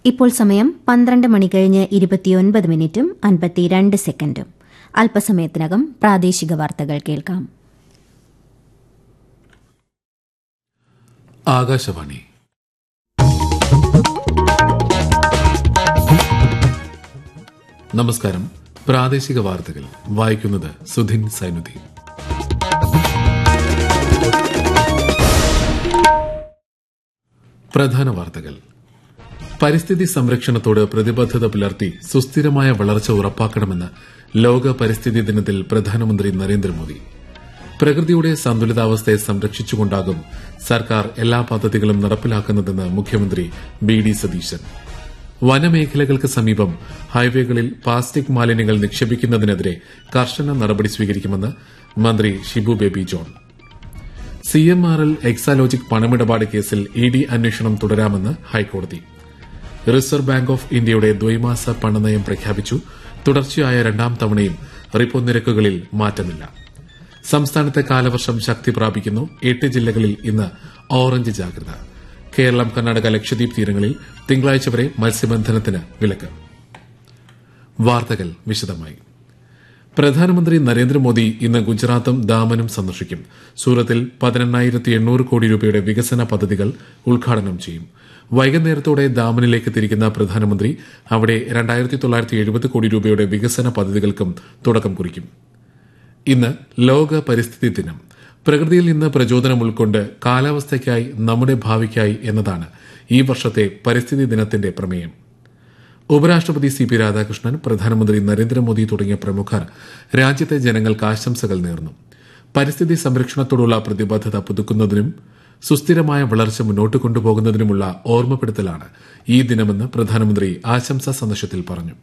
ഇപ്പോൾ സമയം പന്ത്രണ്ട് മണി കഴിഞ്ഞ് ഇരുപത്തിയൊൻപത് മിനിറ്റും അൻപത്തിരണ്ട് സെക്കൻഡും അല്പസമയത്തിനകം പ്രാദേശിക വാർത്തകൾ കേൾക്കാം ആകാശവാണി നമസ്കാരം പ്രാദേശിക വാർത്തകൾ വായിക്കുന്നത് സുധിൻ സൈനുദ്ദീൻ പ്രധാന വാർത്തകൾ പരിസ്ഥിതി സംരക്ഷണത്തോട് പ്രതിബദ്ധത പുലർത്തി സുസ്ഥിരമായ വളർച്ച ഉറപ്പാക്കണമെന്ന് ലോക പരിസ്ഥിതി ദിനത്തിൽ പ്രധാനമന്ത്രി നരേന്ദ്രമോദി പ്രകൃതിയുടെ സന്തുലിതാവസ്ഥയെ സംരക്ഷിച്ചുകൊണ്ടാകും സർക്കാർ എല്ലാ പദ്ധതികളും നടപ്പിലാക്കുന്നതെന്ന് മുഖ്യമന്ത്രി ബി ഡി സതീശൻ വനമേഖലകൾക്ക് സമീപം ഹൈവേകളിൽ പ്ലാസ്റ്റിക് മാലിന്യങ്ങൾ നിക്ഷേപിക്കുന്നതിനെതിരെ കർശന നടപടി സ്വീകരിക്കുമെന്ന് മന്ത്രി Shibu Baby John C M R L Exalogic പണമിടപാട് കേസിൽ ഇ ഡി അന്വേഷണം തുടരാമെന്ന് ഹൈക്കോടതി റിസർവ് ബാങ്ക് ഓഫ് ഇന്ത്യയുടെ ദ്വൈമാസ പണനയം പ്രഖ്യാപിച്ചു തുടർച്ചയായ രണ്ടാം തവണയും റിപ്പോ നിരക്കുകളിൽ മാറ്റമില്ല സംസ്ഥാനത്തെ കാലവർഷം ശക്തി പ്രാപിക്കുന്നു എട്ട് ജില്ലകളിൽ ഇന്ന് ഓറഞ്ച് ജാഗ്രത കേരളം കർണാടക ലക്ഷദ്വീപ് തീരങ്ങളിൽ തിങ്കളാഴ്ച വരെ മത്സ്യബന്ധനത്തിന് വിലക്ക് വാർത്തകൾ വിശദമായി പ്രധാനമന്ത്രി നരേന്ദ്രമോദി ഇന്ന് ഗുജറാത്തും ദാമനും സന്ദർശിക്കും സൂറത്തിൽ പതിനെണ്ണായിരത്തി എണ്ണൂറ് കോടി രൂപയുടെ വികസന പദ്ധതികൾ ഉദ്ഘാടനം ചെയ്യും വൈകുന്നേരത്തോടെ ദാമനിലേക്ക് തിരിക്കുന്ന പ്രധാനമന്ത്രി അവിടെ രണ്ടായിരത്തി തൊള്ളായിരത്തി എഴുപത് കോടി രൂപയുടെ വികസന പദ്ധതികൾക്കും തുടക്കം കുറിക്കും ഇന്ന് ലോക പരിസ്ഥിതി ദിനം പ്രകൃതിയിൽ നിന്ന് പ്രചോദനം ഉൾക്കൊണ്ട് കാലാവസ്ഥയ്ക്കായി നമ്മുടെ ഭാവിക്കായി എന്നതാണ് ഈ വർഷത്തെ പരിസ്ഥിതി ദിനത്തിന്റെ പ്രമേയം ഉപരാഷ്ട്രപതി സി പി രാധാകൃഷ്ണൻ പ്രധാനമന്ത്രി നരേന്ദ്രമോദി തുടങ്ങിയ പ്രമുഖർ രാജ്യത്തെ ജനങ്ങൾക്ക് ആശംസകൾ നേർന്നു പരിസ്ഥിതി സംരക്ഷണത്തോടുള്ള പ്രതിബദ്ധത പുതുക്കുന്നതിനും സുസ്ഥിരമായ വളർച്ച മുന്നോട്ട് കൊണ്ടുപോകുന്നതിനുമുള്ള ഓർമ്മപ്പെടുത്തലാണ് ഈ ദിനമെന്ന് പ്രധാനമന്ത്രി ആശംസാ സന്ദേശത്തിൽ പറഞ്ഞു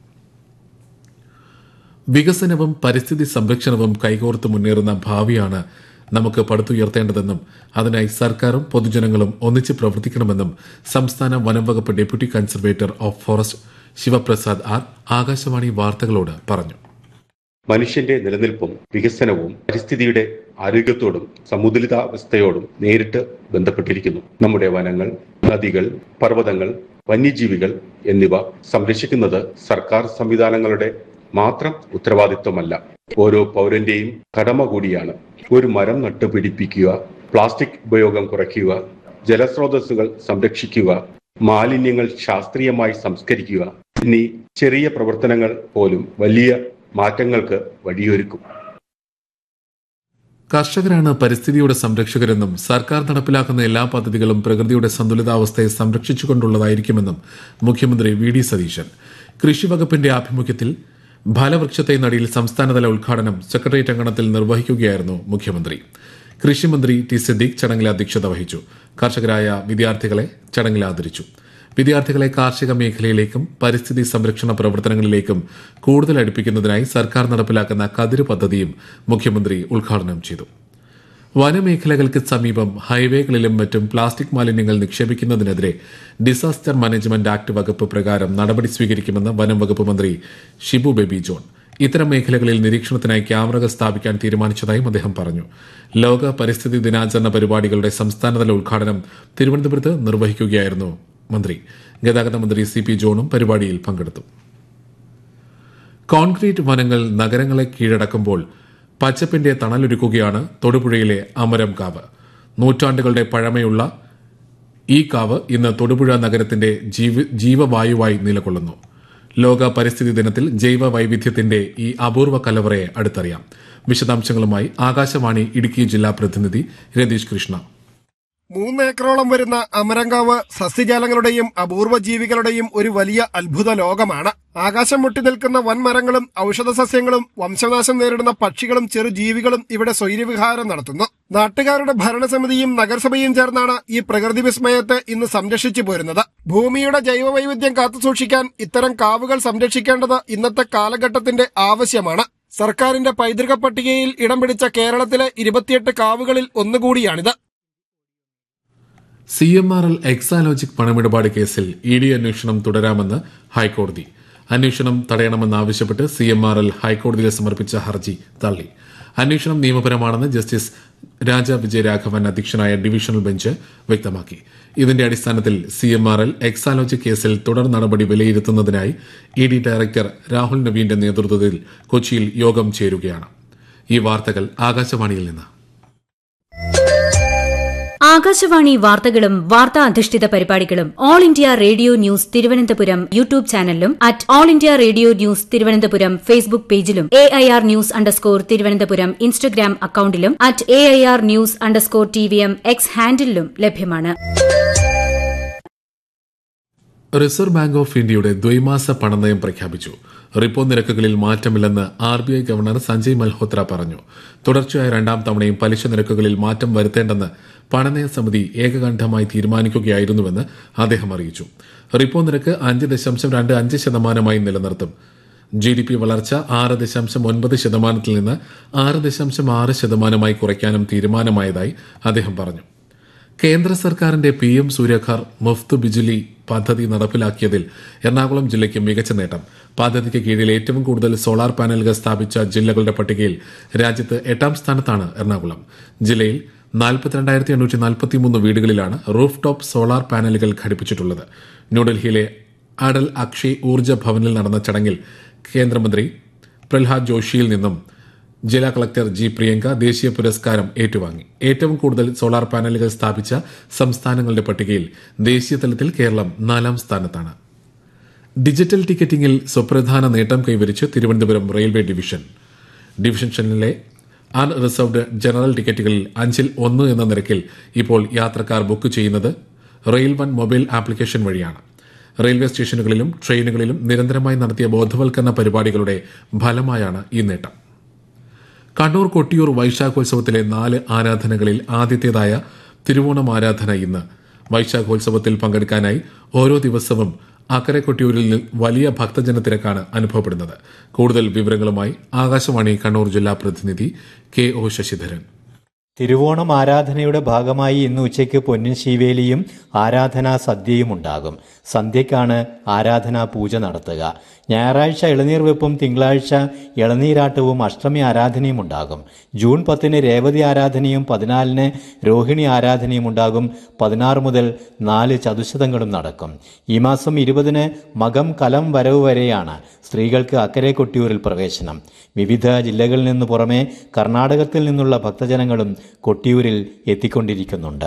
വികസനവും പരിസ്ഥിതി സംരക്ഷണവും കൈകോർത്ത് മുന്നേറുന്ന ഭാവിയാണ് നമുക്ക് പടുത്തുയർത്തേണ്ടതെന്നും അതിനായി സർക്കാരും പൊതുജനങ്ങളും ഒന്നിച്ച് പ്രവർത്തിക്കണമെന്നും സംസ്ഥാന വനം വകുപ്പ് deputy conservator of forest Sivaprasad R Akashvani വാർത്തകളോട് പറഞ്ഞു മനുഷ്യന്റെ നിലനിൽപ്പും വികസനവും പരിസ്ഥിതിയുടെ ആരോഗ്യത്തോടും സമുദ്രിതാവസ്ഥയോടും നേരിട്ട് ബന്ധപ്പെട്ടിരിക്കുന്നു നമ്മുടെ വനങ്ങൾ നദികൾ പർവ്വതങ്ങൾ വന്യജീവികൾ എന്നിവ സംരക്ഷിക്കുന്നത് സർക്കാർ സംവിധാനങ്ങളുടെ മാത്രം ഉത്തരവാദിത്വമല്ല ഓരോ പൗരന്റെയും കടമ കൂടിയാണ് ഒരു മരം നട്ടുപിടിപ്പിക്കുക പ്ലാസ്റ്റിക് ഉപയോഗം കുറയ്ക്കുക ജലസ്രോതസ്സുകൾ സംരക്ഷിക്കുക മാലിന്യങ്ങൾ ശാസ്ത്രീയമായി സംസ്കരിക്കുക എന്നീ ചെറിയ പ്രവർത്തനങ്ങൾ പോലും വലിയ മാറ്റങ്ങൾക്ക് വഴിയൊരുക്കും കർഷകരാണ് പരിസ്ഥിതിയുടെ സംരക്ഷകരെന്നും സർക്കാർ നടപ്പിലാക്കുന്ന എല്ലാ പദ്ധതികളും പ്രകൃതിയുടെ സന്തുലിതാവസ്ഥയെ സംരക്ഷിച്ചുകൊണ്ടുള്ളതായിരിക്കുമെന്നും മുഖ്യമന്ത്രി വി ഡി സതീശൻ കൃഷി വകുപ്പിന്റെ ആഭിമുഖ്യത്തിൽ ഫലവൃക്ഷത്തെ നടിയിൽ സംസ്ഥാനതല ഉദ്ഘാടനം സെക്രട്ടേറിയറ്റ് അങ്കണത്തിൽ നിർവഹിക്കുകയായിരുന്നു മുഖ്യമന്ത്രി കൃഷിമന്ത്രി ടി സിദ്ദീഖ് ചടങ്ങിൽ അധ്യക്ഷത വഹിച്ചു കർഷകരായ വിദ്യാർത്ഥികളെ ചടങ്ങിൽ ആദരിച്ചു വിദ്യാർത്ഥികളെ കാർഷിക മേഖലയിലേക്കും പരിസ്ഥിതി സംരക്ഷണ പ്രവർത്തനങ്ങളിലേക്കും കൂടുതൽ അടുപ്പിക്കുന്നതിനായി സർക്കാർ നടപ്പിലാക്കുന്ന കതിര് പദ്ധതിയും മുഖ്യമന്ത്രി ഉദ്ഘാടനം ചെയ്തു വനമേഖലകൾക്ക് സമീപം ഹൈവേകളിലും മറ്റും പ്ലാസ്റ്റിക് മാലിന്യങ്ങൾ നിക്ഷേപിക്കുന്നതിനെതിരെ ഡിസാസ്റ്റർ മാനേജ്മെന്റ് ആക്ട് വകുപ്പ് പ്രകാരം നടപടി സ്വീകരിക്കുമെന്ന് വനം വകുപ്പ് മന്ത്രി ഷിബു ബേബി ജോൺ ഇത്തരം മേഖലകളിൽ നിരീക്ഷണത്തിനായി ക്യാമറകൾ സ്ഥാപിക്കാൻ തീരുമാനിച്ചതായും അദ്ദേഹം പറഞ്ഞു ലോക പരിസ്ഥിതി ദിനാചരണ പരിപാടികളുടെ സംസ്ഥാനതല ഉദ്ഘാടനം തിരുവനന്തപുരത്ത് നിർവഹിക്കുകയായിരുന്നു മന്ത്രി ഗതാഗത മന്ത്രി സി പി ജോണും പരിപാടിയിൽ പങ്കെടുത്തു കോൺക്രീറ്റ് വനങ്ങൾ നഗരങ്ങളെ കീഴടക്കുമ്പോൾ പച്ചപ്പിന്റെ തണലൊരുക്കുകയാണ് തൊടുപുഴയിലെ അമരം കാവ് നൂറ്റാണ്ടുകളുടെ പഴമയുള്ള ഈ കാവ് ഇന്ന് തൊടുപുഴ നഗരത്തിന്റെ ജീവ ജീവവായുവായി നിലകൊള്ളുന്നു ലോക പരിസ്ഥിതി ദിനത്തിൽ ജൈവ വൈവിധ്യത്തിന്റെ ഈ അപൂർവ കലവറയെ അടുത്തറിയാം വിശദാംശങ്ങളുമായി ആകാശവാണി ഇടുക്കി ജില്ലാ പ്രതിനിധി രതീഷ് കൃഷ്ണ മൂന്നേക്കറോളം വരുന്ന അമരങ്കാവ് സസ്യജാലങ്ങളുടെയും അപൂർവ ജീവികളുടെയും ഒരു വലിയ അത്ഭുത ലോകമാണ് ആകാശം മുട്ടി നിൽക്കുന്ന വൻമരങ്ങളും ഔഷധ സസ്യങ്ങളും വംശനാശം നേരിടുന്ന പക്ഷികളും ചെറുജീവികളും ഇവിടെ സ്വൈര്യവിഹാരം നടത്തുന്നു നാട്ടുകാരുടെ ഭരണസമിതിയും നഗരസഭയും ചേർന്നാണ് ഈ പ്രകൃതി വിസ്മയത്തെ ഇന്ന് സംരക്ഷിച്ചു പോരുന്നത് ഭൂമിയുടെ ജൈവവൈവിധ്യം കാത്തുസൂക്ഷിക്കാൻ ഇത്തരം കാവുകൾ സംരക്ഷിക്കേണ്ടത് ഇന്നത്തെ കാലഘട്ടത്തിന്റെ ആവശ്യമാണ് സർക്കാരിന്റെ പൈതൃക പട്ടികയിൽ ഇടം പിടിച്ച കേരളത്തിലെ ഇരുപത്തിയെട്ട് കാവുകളിൽ ഒന്നുകൂടിയാണിത് C M R L Exalogic പണമിടപാട് കേസിൽ ഇ ഡി അന്വേഷണം തുടരാമെന്ന് ഹൈക്കോടതി അന്വേഷണം തടയണമെന്നാവശ്യപ്പെട്ട് സി എം ആർ എൽ ഹൈക്കോടതിയിൽ സമർപ്പിച്ച ഹർജി തള്ളി അന്വേഷണം നിയമപരമാണെന്ന് ജസ്റ്റിസ് രാജ വിജയരാഘവൻ അധ്യക്ഷനായ ഡിവിഷണൽ ബെഞ്ച് വ്യക്തമാക്കി ഇതിന്റെ അടിസ്ഥാനത്തിൽ C M R L Exalogic കേസിൽ തുടർ നടപടി വിലയിരുത്തുന്നതിനായി ഇ ഡി ഡയറക്ടർ രാഹുൽ നവീന്റെ നേതൃത്വത്തിൽ കൊച്ചിയിൽ യോഗം ചേരുകയാണ് ഈ വാർത്തകൾ ആകാശവാണിയിൽ നിന്ന് ആകാശവാണി വാർത്തകളും വാർത്താ അധിഷ്ഠിത പരിപാടികളും All India Radio News Thiruvananthapuram YouTube ചാനലിലും at All India Radio News Thiruvananthapuram Facebook പേജിലും A I R news underscore Thiruvananthapuram Instagram അക്കൌണ്ടിലും at A I R news underscore T V M X ഹാൻഡിലും ലഭ്യമാണ് റിസർവ് ബാങ്ക് ഓഫ് ഇന്ത്യയുടെ ദ്വൈമാസ പണനയം പ്രഖ്യാപിച്ചു റിപ്പോ നിരക്കുകളിൽ മാറ്റമില്ലെന്ന് R B I governor Sanjay Malhotra പറഞ്ഞു തുടർച്ചയായ രണ്ടാം തവണയും പലിശ നിരക്കുകളിൽ മാറ്റം വരുത്തേണ്ടെന്ന് പണനയ സമിതി ഏകകണ്ഠമായി തീരുമാനിക്കുകയായിരുന്നുവെന്ന് അദ്ദേഹം അറിയിച്ചു റിപ്പോ നിരക്ക് അഞ്ച് ദശാംശം രണ്ട് അഞ്ച് ശതമാനമായി നിലനിർത്തും ജി ഡി പി വളർച്ച ആറ് ദശാംശം ഒൻപത് ശതമാനത്തിൽ നിന്ന് ആറ് ദശാംശം ആറ് ശതമാനമായി കുറയ്ക്കാനും തീരുമാനമായതായി അദ്ദേഹം പറഞ്ഞു കേന്ദ്ര സർക്കാരിന്റെ പി എം സൂര്യഘർ മുഫ്ത് ബിജുലി പദ്ധതി നടപ്പിലാക്കിയതിൽ എറണാകുളം ജില്ലയ്ക്ക് മികച്ച നേട്ടം പദ്ധതിക്ക് കീഴിൽ ഏറ്റവും കൂടുതൽ സോളാർ പാനലുകൾ സ്ഥാപിച്ച ജില്ലകളുടെ പട്ടികയിൽ രാജ്യത്ത് എട്ടാം സ്ഥാനത്താണ് എറണാകുളം ജില്ലയിൽ നാൽപ്പത്തിരണ്ടായിരത്തി എണ്ണൂറ്റി നാൽപ്പത്തിമൂന്ന് വീടുകളിലാണ് റൂഫ് ടോപ്പ് സോളാർ പാനലുകൾ ഘടിപ്പിച്ചിട്ടുള്ളത് ന്യൂഡൽഹിയിലെ അടൽ അക്ഷയ് ഊർജ്ജ ഭവനിൽ നടന്ന ചടങ്ങിൽ കേന്ദ്രമന്ത്രി പ്രഹ്ലാദ് ജോഷിയിൽ നിന്നും ജില്ലാ കളക്ടർ ജി പ്രിയങ്ക ദേശീയ പുരസ്കാരം ഏറ്റുവാങ്ങി ഏറ്റവും കൂടുതൽ സോളാർ പാനലുകൾ സ്ഥാപിച്ച സംസ്ഥാനങ്ങളുടെ പട്ടികയിൽ ദേശീയ തലത്തിൽ കേരളം നാലാം സ്ഥാനത്താണ് ഡിജിറ്റൽ ടിക്കറ്റിംഗിൽ സുപ്രധാന നേട്ടം കൈവരിച്ച് തിരുവനന്തപുരം റെയിൽവേ ഡിവിഷൻ ഡിവിഷനിലെ അൺറിസർവ്ഡ് ജനറൽ ടിക്കറ്റുകളിൽ അഞ്ചിൽ ഒന്ന് എന്ന നിരക്കിൽ ഇപ്പോൾ യാത്രക്കാർ ബുക്ക് ചെയ്യുന്നത് റെയിൽ വൺ മൊബൈൽ ആപ്ലിക്കേഷൻ വഴിയാണ് റെയിൽവേ സ്റ്റേഷനുകളിലും ട്രെയിനുകളിലും നിരന്തരമായി നടത്തിയ ബോധവൽക്കരണ പരിപാടികളുടെ ഫലമായാണ് ഈ നേട്ടം കണ്ണൂർ കൊട്ടിയൂർ വൈശാഖോത്സവത്തിലെ നാല് ആരാധനകളിൽ ആദ്യത്തേതായ തിരുവോണം ആരാധന ഇന്ന് വൈശാഖോത്സവത്തിൽ പങ്കെടുക്കാനായി ഓരോ ദിവസവും അക്കരെ കൊട്ടിയൂരിൽ നിന്ന് വലിയ ഭക്തജന തിരക്കാണ് അനുഭവപ്പെടുന്നത് കൂടുതൽ വിവരങ്ങളുമായി ആകാശവാണി കണ്ണൂർ ജില്ലാ പ്രതിനിധി കെ ഒ ശശിധരൻ തിരുവോണം ആരാധനയുടെ ഭാഗമായി ഇന്ന് ഉച്ചയ്ക്ക് പൊന്നിൻ ശീവേലിയും ആരാധനാ സദ്യയും ഉണ്ടാകും സന്ധ്യയ്ക്കാണ് ആരാധനാ പൂജ നടത്തുക ഞായറാഴ്ച ഇളനീർ വെപ്പും തിങ്കളാഴ്ച ഇളനീരാട്ടവും അഷ്ടമി ആരാധനയും ഉണ്ടാകും ജൂൺ പത്തിന് രേവതി ആരാധനയും പതിനാലിന് രോഹിണി ആരാധനയും ഉണ്ടാകും പതിനാറ് മുതൽ നാല് ചതുശതങ്ങളും നടക്കും ഈ മാസം ഇരുപതിന് മകം കലം വരവ് വരെയാണ് സ്ത്രീകൾക്ക് അക്കരെ കൊട്ടിയൂരിൽ പ്രവേശനം വിവിധ ജില്ലകളിൽ നിന്ന് പുറമെ കർണാടകത്തിൽ നിന്നുള്ള ഭക്തജനങ്ങളും കൊട്ടിയൂരിൽ എത്തിക്കൊണ്ടിരിക്കുന്നുണ്ട്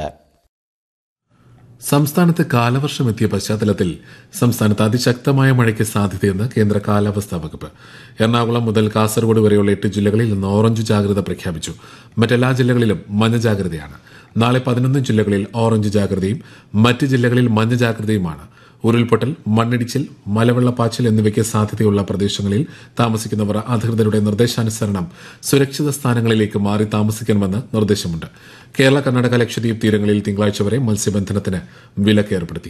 സംസ്ഥാനത്ത് കാലവർഷം എത്തിയ പശ്ചാത്തലത്തിൽ സംസ്ഥാനത്ത് അതിശക്തമായ മഴയ്ക്ക് സാധ്യതയെന്ന് കേന്ദ്ര കാലാവസ്ഥാ വകുപ്പ് എറണാകുളം മുതൽ കാസർഗോഡ് വരെയുള്ള എട്ട് ജില്ലകളിൽ ഇന്ന് ഓറഞ്ച് ജാഗ്രത പ്രഖ്യാപിച്ചു മറ്റെല്ലാ ജില്ലകളിലും മഞ്ഞ ജാഗ്രതയാണ് നാളെ പതിനൊന്ന് ജില്ലകളിൽ ഓറഞ്ച് ജാഗ്രതയും മറ്റ് ജില്ലകളിൽ മഞ്ഞ ജാഗ്രതയുമാണ് ഉരുൾപൊട്ടൽ മണ്ണിടിച്ചിൽ മലവെള്ളപ്പാച്ചിൽ എന്നിവയ്ക്ക് സാധ്യതയുള്ള പ്രദേശങ്ങളിൽ താമസിക്കുന്നവർ അധികൃതരുടെ നിർദ്ദേശാനുസരണം സുരക്ഷിത സ്ഥാനങ്ങളിലേക്ക് മാറി താമസിക്കണമെന്ന് നിർദ്ദേശമുണ്ട് കേരള കർണാടക ലക്ഷദ്വീപ് തീരങ്ങളിൽ തിങ്കളാഴ്ച വരെ മത്സ്യബന്ധനത്തിന് വിലക്ക് ഏർപ്പെടുത്തി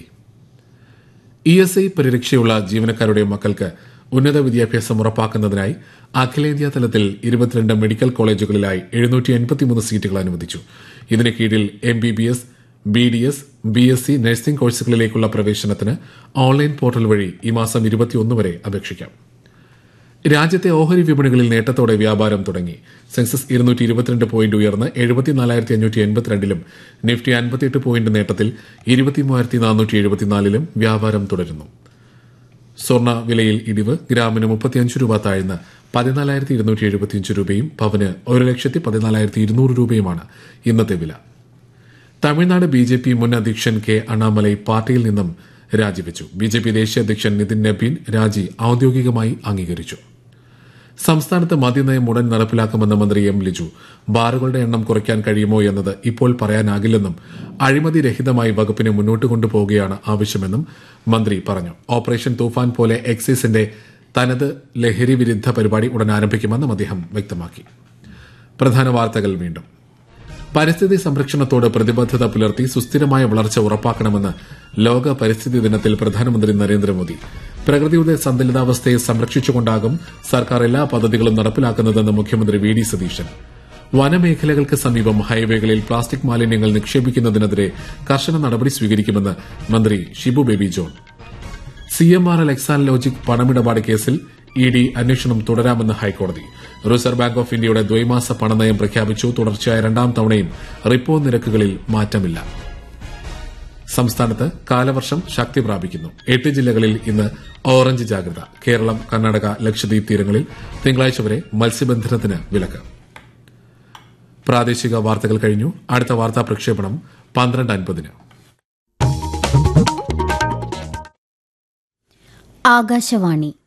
ഇ എസ് ഐ പരിരക്ഷയുള്ള ജീവനക്കാരുടെ മക്കൾക്ക് ഉന്നത വിദ്യാഭ്യാസം ഉറപ്പാക്കുന്നതിനായി അഖിലേന്ത്യാ തലത്തിൽ ഇരുപത്തിരണ്ട് മെഡിക്കൽ കോളേജുകളിലായി എഴുന്നൂറ്റി എൺപത്തിമൂന്ന് സീറ്റുകൾ അനുവദിച്ചു ഇതിന് കീഴിൽ M B B S B D S B S C nursing കോഴ്സുകളിലേക്കുള്ള പ്രവേശനത്തിന് ഓൺലൈൻ പോർട്ടൽ വഴി ഈ മാസം ഇരുപത്തിയൊന്ന് വരെ അപേക്ഷിക്കാം രാജ്യത്തെ ഓഹരി വിപണികളിൽ നേട്ടത്തോടെ വ്യാപാരം തുടങ്ങി സെൻസസ് ഇരുന്നൂറ്റി ഇരുപത്തിരണ്ട് പോയിന്റ് ഉയർന്ന് എഴുപത്തിനാലായിരത്തി അഞ്ഞൂറ്റി എൺപത്തിരണ്ടിലും നിഫ്റ്റി അൻപത്തിയെട്ട് പോയിന്റ് നേട്ടത്തിൽ ഇരുപത്തിമൂവായിരത്തി നാനൂറ്റി എഴുപത്തിനാലിലും വ്യാപാരം തുടരുന്നു സ്വർണ്ണ വിലയിൽ ഇടിവ് ഗ്രാമിന് മുപ്പത്തിയഞ്ച് രൂപ താഴ്ന്ന് പതിനാലായിരത്തി ഇരുന്നൂറ്റി എഴുപത്തിയഞ്ച് രൂപയും പവന് ഒരു ലക്ഷത്തി പതിനാലായിരത്തി ഇരുന്നൂറ് രൂപയുമാണ് ഇന്നത്തെ വില തമിഴ്നാട് ബി ജെ പി മുൻ അധ്യക്ഷൻ കെ അണ്ണാമലൈ പാർട്ടിയിൽ നിന്നും രാജിവെച്ചു ബി ജെ പി ദേശീയ അധ്യക്ഷൻ നിതിൻ നബീൻ രാജി ഔദ്യോഗികമായി അംഗീകരിച്ചു സംസ്ഥാനത്ത് മദ്യനയം ഉടൻ നടപ്പിലാക്കുമെന്ന് മന്ത്രി എം ലിജു ബാറുകളുടെ എണ്ണം കുറയ്ക്കാൻ കഴിയുമോ എന്നത് ഇപ്പോൾ പറയാനാകില്ലെന്നും അഴിമതി രഹിതമായി വകുപ്പിനെ മുന്നോട്ട് കൊണ്ടുപോവുകയാണ് ആവശ്യമെന്നും മന്ത്രി പറഞ്ഞു ഓപ്പറേഷൻ തൂഫാൻ പോലെ എക്സൈസിന്റെ തനത് ലഹരി വിരുദ്ധ പരിപാടി ഉടൻ ആരംഭിക്കുമെന്നും അദ്ദേഹം വ്യക്തമാക്കി പ്രധാന വാർത്തകൾ വീണ്ടും പരിസ്ഥിതി സംരക്ഷണത്തോട് പ്രതിബദ്ധത പുലർത്തി സുസ്ഥിരമായ വളർച്ച ഉറപ്പാക്കണമെന്ന് ലോക പരിസ്ഥിതി ദിനത്തിൽ പ്രധാനമന്ത്രി നരേന്ദ്രമോദി പ്രകൃതിയുടെ സന്തുലിതാവസ്ഥയെ സംരക്ഷിച്ചുകൊണ്ടാകും സർക്കാർ എല്ലാ പദ്ധതികളും നടപ്പിലാക്കുന്നതെന്ന് മുഖ്യമന്ത്രി വി ഡി സതീശൻ വനമേഖലകൾക്ക് സമീപം ഹൈവേകളിൽ പ്ലാസ്റ്റിക് മാലിന്യങ്ങൾ നിക്ഷേപിക്കുന്നതിനെതിരെ കർശന നടപടി സ്വീകരിക്കുമെന്ന് മന്ത്രി Shibu Baby John C M R L Exalogic പണമിടപാട് കേസിൽ ഇ ഡി അന്വേഷണം തുടരാമെന്ന് ഹൈക്കോടതി റിസർവ് ബാങ്ക് ഓഫ് ഇന്ത്യയുടെ ദ്വൈമാസ പണനയം പ്രഖ്യാപിച്ചു തുടർച്ചയായ രണ്ടാം തവണയും റിപ്പോ നിരക്കുകളിൽ മാറ്റമില്ല സംസ്ഥാനത്ത് കാലവർഷം ശക്തി പ്രാപിക്കുന്നു എട്ട് ജില്ലകളിൽ ഇന്ന് ഓറഞ്ച് ജാഗ്രത കേരളം കർണാടക ലക്ഷദ്വീപ് തീരങ്ങളിൽ തിങ്കളാഴ്ച വരെ മത്സ്യബന്ധനത്തിന് വിലക്ക് പ്രാദേശിക വാർത്തകൾ കഴിഞ്ഞു അടുത്ത വാർത്താ പ്രക്ഷേപണം പന്ത്രണ്ട് അൻപതിന് ആകാശവാണി